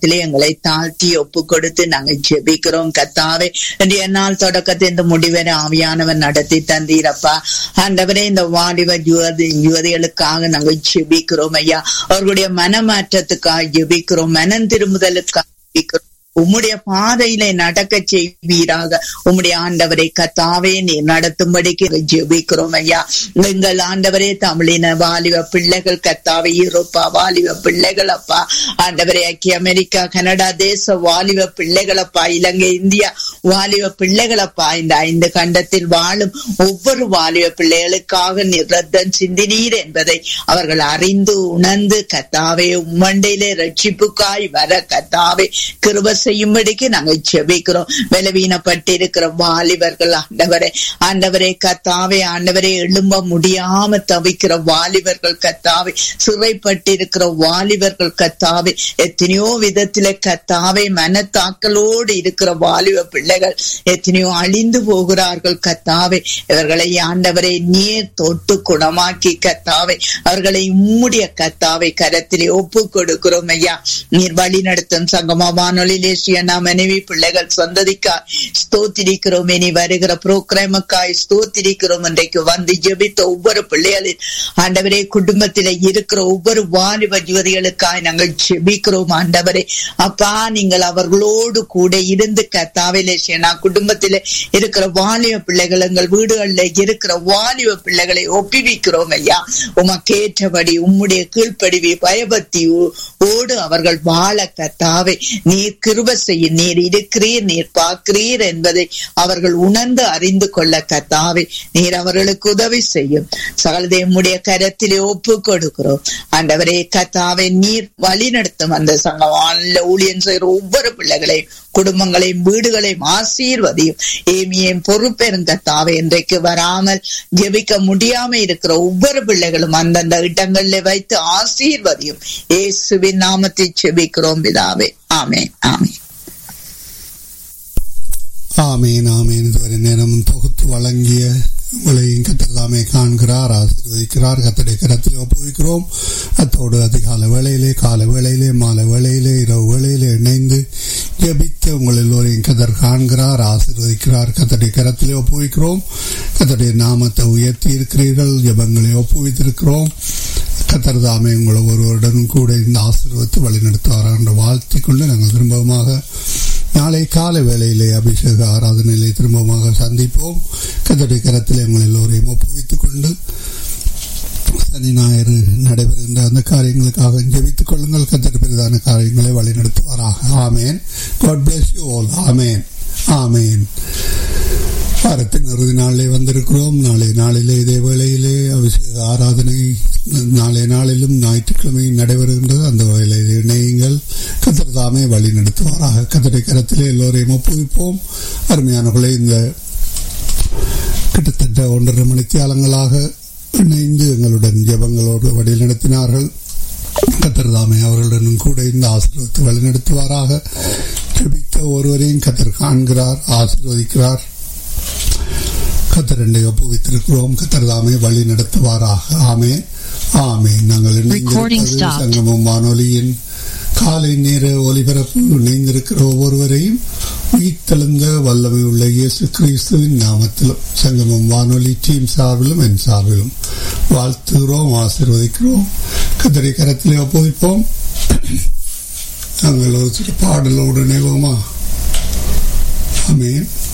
பாதத்திலே எங்களை தாழ்த்தி ஒப்பு கொடுத்து நாங்கள் ஜெபிக்கிறோம் கத்தாவே இன்றைய நாள் தொடக்கத்தை இந்த முடிவரை ஆவியானவர் நடத்தி தந்தீரப்பா ஆண்டவரே இந்த வாலிப யுவதி யுவதிகளுக்காக நாங்கள் ஜெபிக்கிறோம் ஐயா அவர்களுடைய மனமாற்றத்துக்காக ஜெபிக்கிறோம் மனம் திரும்புதலுக்காக ஜெபிக்கிறோம் உம்முடைய பாதையிலே நடக்க செய்வீராக உம்முடைய ஆண்டவரை கத்தாவே நீ நடத்தும்படிக்கு ஜெபிக்கிறோம் ஐயா எங்கள் ஆண்டவரே தமிழின வாலிப பிள்ளைகள் கத்தாவே யூரோப்பா வாலிப பிள்ளைகள் அப்பா ஆண்டவரே ஐக்கிய அமெரிக்கா கனடா தேச வாலிப பிள்ளைகளப்பா இலங்கை இந்தியா வாலிப பிள்ளைகளப்பா இந்த ஐந்து கண்டத்தில் வாழும் ஒவ்வொரு வாலிப பிள்ளைகளுக்காக நிரத்தம் சிந்தினீர் என்பதை அவர்கள் அறிந்து உணர்ந்து கத்தாவே உம்மண்டையிலே ரட்சிப்புக்காய் வர கத்தாவே கிருப செய்யும்படிக்கு நாங்கள் ஜெபிக்கிறோம் பலவீனப்பட்டிருக்கிற வாலிபர்கள் ஆண்டவரே ஆண்டவரே கத்தாவே ஆண்டவரே எழும்ப முடியாம தவிக்கிற வாலிபர்கள் கத்தாவே சிறைப்பட்டிருக்கிற வாலிபர்கள் கத்தாவே எத்தனையோ விதத்தில கத்தாவே மனத்தாக்கலோடு இருக்கிற வாலிப பிள்ளைகள் எத்தனையோ அழிந்து போகிறார்கள் கத்தாவே இவர்களை ஆண்டவரை நீர் தொட்டு குணமாக்கி கத்தாவே அவர்களை உம்முடைய கத்தாவை கரத்திலே ஒப்பு கொடுக்கிறோம் ஐயா நீர் வழி நடத்தும் சங்கமா வானொலியிலே ஸ்ரீயண்ணா மனைவி பிள்ளைகள் சந்ததிக்காய் ஸ்தோத்திரிக்கிறோம் இனி வருகிற புரோகிராமுக்காய் ஸ்தோத்திரிக்கிறோம் இன்றைக்கு வந்து ஜெபித்த ஒவ்வொரு பிள்ளைகளின் ஆண்டவரே குடும்பத்தில இருக்கிற ஒவ்வொரு வாலிப ஜோதிகளுக்காய் நாங்கள் ஜெபிக்கிறோம் ஆண்டவரே அப்பா நீங்கள் அவர்களோடு கூட இருந்து கத்தாவிலே சேனா குடும்பத்தில இருக்கிற வாலிப பிள்ளைகள் எங்கள் வீடுகளில் இருக்கிற வாலிப பிள்ளைகளை ஒப்பிவிக்கிறோம் ஐயா உமக்கேற்றபடி உம்முடைய கீழ்ப்படிவை பயபக்தி ஓடு அவர்கள் வாழ கத்தாவே நீர் கிருப செய்யும் நீர் இருக்கிறீர் நீர் பார்க்கிறீர் என்பதை அவர்கள் உணர்ந்து அறிந்து கொள்ள கத்தாவே நீர் அவர்களுக்கு உதவி செய்யும் சகலதை உம்முடைய கரத்திலே ஒப்பு கொடுக்கிறோம் ஆண்டவரே கத்தாவை நீர் வழி நடத்தும் அந்த சங்கமான ஊழியன் செய்கிற ஒவ்வொரு பிள்ளைகளையும் குடும்பங்களையும் வீடுகளையும் ஆசீர்வதியும் ஏமியும் பொறுப்பெரும் கத்தாவை இன்றைக்கு வராமல் ஜெபிக்க முடியாம இருக்கிற ஒவ்வொரு பிள்ளைகளும் அந்தந்த இடங்களில் வைத்து ஆசீர்வதியும் இயேசுவின் நாமத்தை செபிக்கிறோம் பிதாவே ஆமே ஆமே ஆமேன் ஆமேன் இதுவரை நேரம் தொகுத்து வழங்கிய உங்களையும் கத்தர்தாமே காண்கிறார் ஆசீர்வதிக்கிறார் கத்தடைய கரத்தில் ஒப்புவிக்கிறோம் அத்தோடு அதிகால வேளையிலே கால வேளையிலே மாலை வேளையிலே இரவு வேளையிலே இணைந்து ஜபித்த உங்கள் எல்லோரையும் கதர் காண்கிறார் ஆசீர்வதிக்கிறார் கத்தடைய கரத்திலே ஒப்புவிக்கிறோம் கத்தடைய நாமத்தை உயர்த்தி இருக்கிறீர்கள் ஜபங்களை ஒப்புவித்திருக்கிறோம் கத்தர் தாமே உங்களை ஒருவருடனும் கூட இந்த ஆசீர்வத்தை வழிநடத்துவார் என்ற வாழ்த்திக் கொண்டு நாங்கள் திரும்பமாக நாளை காலை வேளையிலே அபிஷேக ஆராதனையிலே திரும்பமாக சந்திப்போம் கத்தடைய கரத்திலே உங்கள் எல்லோரையும் ஒப்புவித்துக் கொண்டு சனி ஞாயிறு நடைபெறுகின்ற அந்த காரியங்களுக்காக ஜெபித்துக் கொள்ளுங்கள் கத்தர் பெரிதான காரியங்களை வழிநடத்துவாராக amen God bless you all amen amen வாரத்தின் இறுதி நாளிலே வந்திருக்கிறோம் நாளை நாளிலே இதே வேளையிலே அபிஷேக ஆராதனை நாளை நாளிலும் ஞாயிற்றுக்கிழமை நடைபெறுகின்றது அந்த வேளையில் இணையுங்கள் கத்தர் தாமே வழி நடத்துவாராக கத்தரை கரத்திலே எல்லோரையும் ஒப்புவிப்போம் அருமையானவர்களை இந்த கிட்டத்தட்ட ஒன்றரை மணித்தியாலங்களாக இணைந்து எங்களுடன் ஜபங்களோடு வழி நடத்தினார்கள் கத்தர் தாமே அவர்களுடனும் கூட இந்த ஆசீர்வத்தை வழிநடத்துவாராக ஜபித்த ஒருவரையும் கத்தர் காண்கிறார் ஆசீர்வதிக்கிறார் கத்தரண்டை ஒப்புவித்திருக்கிறோம் கத்தர் தாமே வழி நடத்துவாராக ஆமே ஆமே நாங்கள் இணைந்திருப்பது சங்கமம் வானொலியின் காலை நேர ஒலிபரப்பு இணைந்திருக்கிற ஒவ்வொருவரையும் உயிர்த்தெழுந்த வல்லமை உள்ள இயேசு கிறிஸ்துவின் நாமத்திலும் சங்கமம் வானொலி டீம் சார்பிலும் என் சார்பிலும் வாழ்த்துகிறோம் ஆசிர்வதிக்கிறோம் கத்தரை கரத்திலே ஒப்புவிப்போம் நாங்கள் ஒரு சில பாடலோடு இணைவோமா ஆமேன்